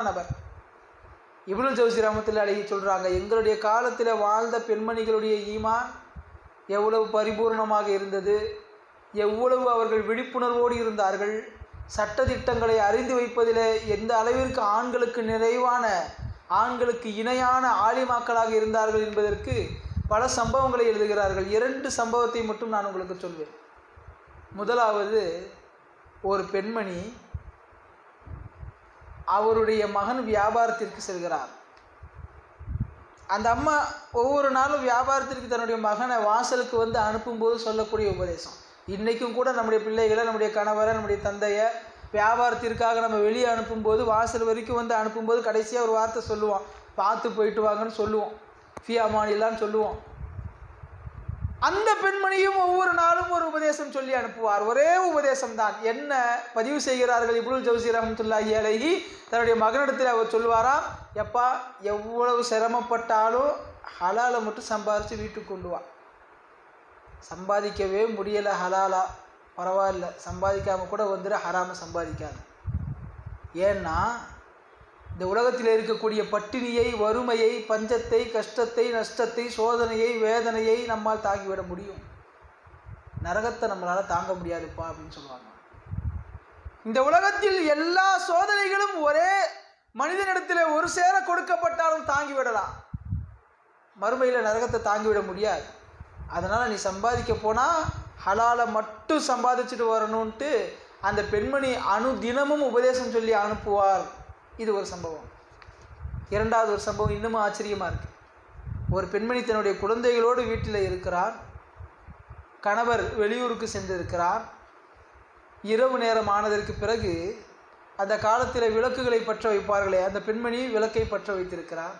நபர் இப்னுல் ஜவுசி ரஹமத்துல்லாஹி அலைஹி சொல்றாங்க எங்களுடைய காலத்தில் வாழ்ந்த பெண்மணிகளுடைய ஈமான் எவ்வளவு பரிபூர்ணமாக இருந்தது எவ்வளவு அவர்கள் விழிப்புணர்வோடு இருந்தார்கள் சட்டதிட்டங்களை அறிந்து வைப்பதில் எந்த அளவிற்கு ஆண்களுக்கு நிறைவான ஆண்களுக்கு இணையான ஆலிமாக்களாக இருந்தார்கள் என்பதற்கு பல சம்பவங்களை எழுதுகிறார்கள் இரண்டு சம்பவத்தை மட்டும் நான் உங்களுக்கு சொல்வேன் முதலாவது ஒரு பெண்மணி அவருடைய மகன் வியாபாரத்திற்கு செல்கிறார் அந்த அம்மா ஒவ்வொரு நாளும் வியாபாரத்திற்கு தன்னுடைய மகனை வாசலுக்கு வந்து அனுப்பும்போது சொல்லக்கூடிய உபதேசம் இன்றைக்கும் கூட நம்முடைய பிள்ளைகளை நம்முடைய கணவரை நம்முடைய தந்தையை வியாபாரத்திற்காக நம்ம வெளியே அனுப்பும்போது வாசல் வரைக்கும் வந்து அனுப்பும்போது கடைசியாக ஒரு வார்த்தை சொல்லுவோம் பார்த்து போயிட்டு வாங்கன்னு சொல்லுவோம் ஃபியாமானிலான்னு சொல்லுவோம் அந்த பெண்மணியும் ஒவ்வொரு நாளும் ஒரு உபதேசம் சொல்லி அனுப்புவார் ஒரே உபதேசம் தான் என்ன பதிவு செய்கிறார்கள் இப்னுல் ஜவுசி ரஹமத்துல்லாஹி அலைஹி தன்னுடைய மகனிடத்தில் அவர் சொல்வாராம் எப்பா எவ்வளவு சிரமப்பட்டாலும் ஹலாலை மட்டும் சம்பாதிச்சு வீட்டுக்கு கொண்டு வா சம்பாதிக்கவே முடியலை ஹலாலா பரவாயில்ல சம்பாதிக்காம கூட வந்துட ஹராம சம்பாதிக்காது ஏன்னா இந்த உலகத்தில் இருக்கக்கூடிய பட்டினியை வறுமையை பஞ்சத்தை கஷ்டத்தை நஷ்டத்தை சோதனையை வேதனையை நம்மால் தாங்கிவிட முடியும் நரகத்தை நம்மளால் தாங்க முடியாதுப்பா அப்படின்னு சொல்லுவாங்க இந்த உலகத்தில் எல்லா சோதனைகளும் ஒரே மனிதனிடத்தில் ஒரு சேர கொடுக்கப்பட்டாலும் தாங்கிவிடலாம் மறுமையில் நரகத்தை தாங்கிவிட முடியாது அதனால் நீ சம்பாதிக்க போனால் ஹலாலை மட்டும் சம்பாதிச்சுட்டு வரணுன்ட்டு அந்த பெண்மணி அணு தினமும் உபதேசம் சொல்லி அனுப்புவார் இது ஒரு சம்பவம் இரண்டாவது ஒரு சம்பவம் இன்னமும் ஆச்சரியமாக இருக்கு ஒரு பெண்மணி தன்னுடைய குழந்தைகளோடு வீட்டில் இருக்கிறார் கணவர் வெளியூருக்கு சென்றிருக்கிறார் இரவு நேரம் ஆனதற்கு பிறகு அந்த காலத்தில் விளக்குகளை பற்ற வைப்பார்களே அந்த பெண்மணி விளக்கை பற்ற வைத்திருக்கிறார்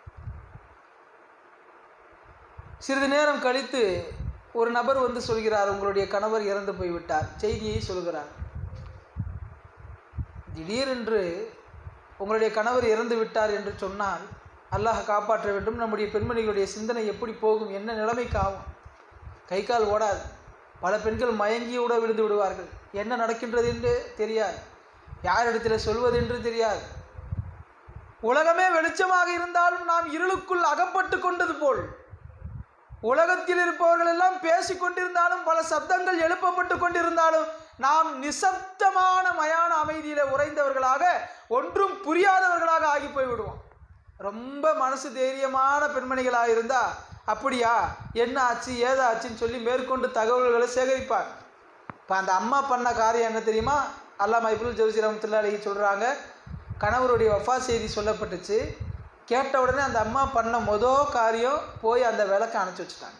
சிறிது நேரம் கழித்து ஒரு நபர் வந்து சொல்கிறார் உங்களுடைய கணவர் இறந்து போய்விட்டார் செய்தியை சொல்கிறார் திடீரென்று உங்களுடைய கணவர் இறந்து விட்டார் என்று சொன்னால் அல்லாஹ் காப்பாற்ற வேண்டும் நம்முடைய பெண்மணிகளுடைய சிந்தனை எப்படி போகும் என்ன நிலைமைக்கு ஆகும் கை கால் ஓடாது பல பெண்கள் மயங்கியோட விழுந்து விடுவார்கள் என்ன நடக்கின்றது என்று தெரியாது யாரிடத்தில் சொல்வது என்று தெரியாது உலகமே வெளிச்சமாக இருந்தாலும் நாம் இருளுக்குள் அகப்பட்டு கொண்டது போல் உலகத்தில் இருப்பவர்கள் எல்லாம் பேசிக் கொண்டிருந்தாலும் பல சப்தங்கள் எழுப்பப்பட்டு கொண்டிருந்தாலும் நாம் நிசப்தமான மயான அமைதியில உறைந்தவர்களாக ஒன்றும் புரியாதவர்களாக ஆகி போய்விடுவோம் ரொம்ப மனசு தைரியமான பெண்மணிகளாக இருந்தா அப்படியா என்ன ஆச்சு ஏதாச்சுன்னு சொல்லி மேற்கொண்டு தகவல்களை சேகரிப்பார் இப்போ அந்த அம்மா பண்ண காரியம் என்ன தெரியுமா அல்லாமா இப்னுல் ஜவுசி ரஹமத்துல்லா அலைஹி சொல்கிறாங்க கணவருடைய வஃபா செய்தி சொல்லப்பட்டுச்சு கேட்ட உடனே அந்த அம்மா பண்ண மொதல் காரியம் போய் அந்த விளக்கை அணைச்சி வச்சுட்டாங்க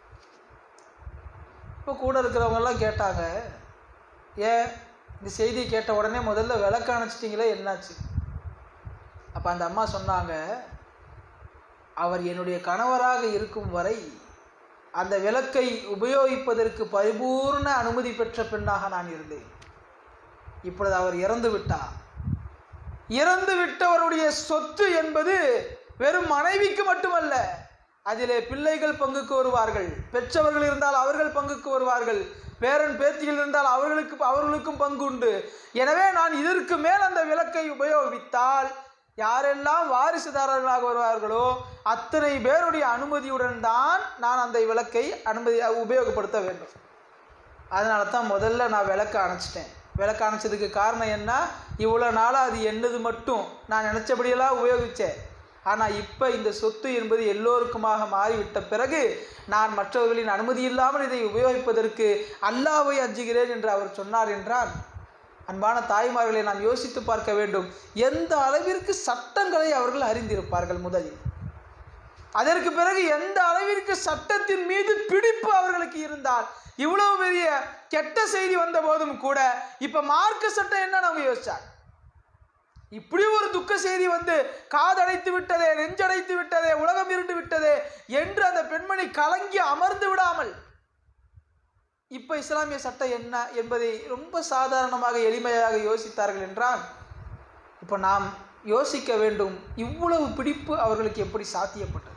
இப்போ கூட இருக்கிறவங்கெல்லாம் கேட்டாங்க ஏன் இந்த செய்தியை கேட்ட உடனே முதல்ல விளக்கு அணைச்சிட்டிங்களே என்னாச்சு அப்போ அந்த அம்மா சொன்னாங்க அவர் என்னுடைய கணவராக இருக்கும் வரை அந்த விளக்கை உபயோகிப்பதற்கு பரிபூர்ண அனுமதி பெற்ற பெண்ணாக நான் இருந்தேன் இப்பொழுது அவர் இறந்து விட்டார் இறந்து விட்டவருடைய சொத்து என்பது வெறும் மனைவிக்கு மட்டுமல்ல அதிலே பிள்ளைகள் பங்குக்கு வருவார்கள் பெற்றவர்கள் இருந்தால் அவர்கள் பங்குக்கு வருவார்கள் பேரன் பேத்திகள் இருந்தால் அவர்களுக்கு அவர்களுக்கும் பங்கு உண்டு எனவே நான் இதற்கு மேல் அந்த விளக்கை உபயோகித்தால் யாரெல்லாம் வாரிசுதாரர்களாக வருவார்களோ அத்தனை பேருடைய அனுமதியுடன் தான் நான் அந்த விளக்கை அனுமதி உபயோகப்படுத்த வேண்டும் அதனால தான் முதல்ல நான் விளக்க அணைச்சிட்டேன் விளக்க அணைச்சதுக்கு காரணம் என்ன இவ்வளோ நாளாக அது என்னது மட்டும் நான் நினச்சபடியெல்லாம் உபயோகித்தேன் ஆனால் இப்போ இந்த சொத்து என்பது எல்லோருக்குமாக மாறிவிட்ட பிறகு நான் மற்றவர்களின் அனுமதி இல்லாமல் இதை உபயோகிப்பதற்கு அல்லாவை அஞ்சுகிறேன் என்று அவர் சொன்னார் என்றால் அன்பான தாய்மார்களை நாம் யோசித்து பார்க்க வேண்டும் எந்த அளவிற்கு சட்டங்களை அவர்கள் அறிந்திருப்பார்கள் முதலில் அதற்கு பிறகு எந்த அளவிற்கு சட்டத்தின் மீது பிடிப்பு அவர்களுக்கு இருந்தால் இவ்வளவு பெரிய கெட்ட செய்தி வந்த போதும் கூட இப்ப மார்க்க சட்டம் என்ன அவங்க யோசிச்சாங்க இப்படி ஒரு துக்க செய்தி வந்து காதடைத்து விட்டதே நெஞ்சடைத்து விட்டதே உலகம் இருண்டு விட்டதே என்று அந்த பெண்மணி கலங்கி அமர்ந்து விடாமல் இப்ப இஸ்லாமிய சட்டம் என்ன என்பதை ரொம்ப சாதாரணமாக எளிமையாக யோசித்தார்கள் என்றால் இப்போ நாம் யோசிக்க வேண்டும் இவ்வளவு பிடிப்பு அவர்களுக்கு எப்படி சாத்தியப்பட்டது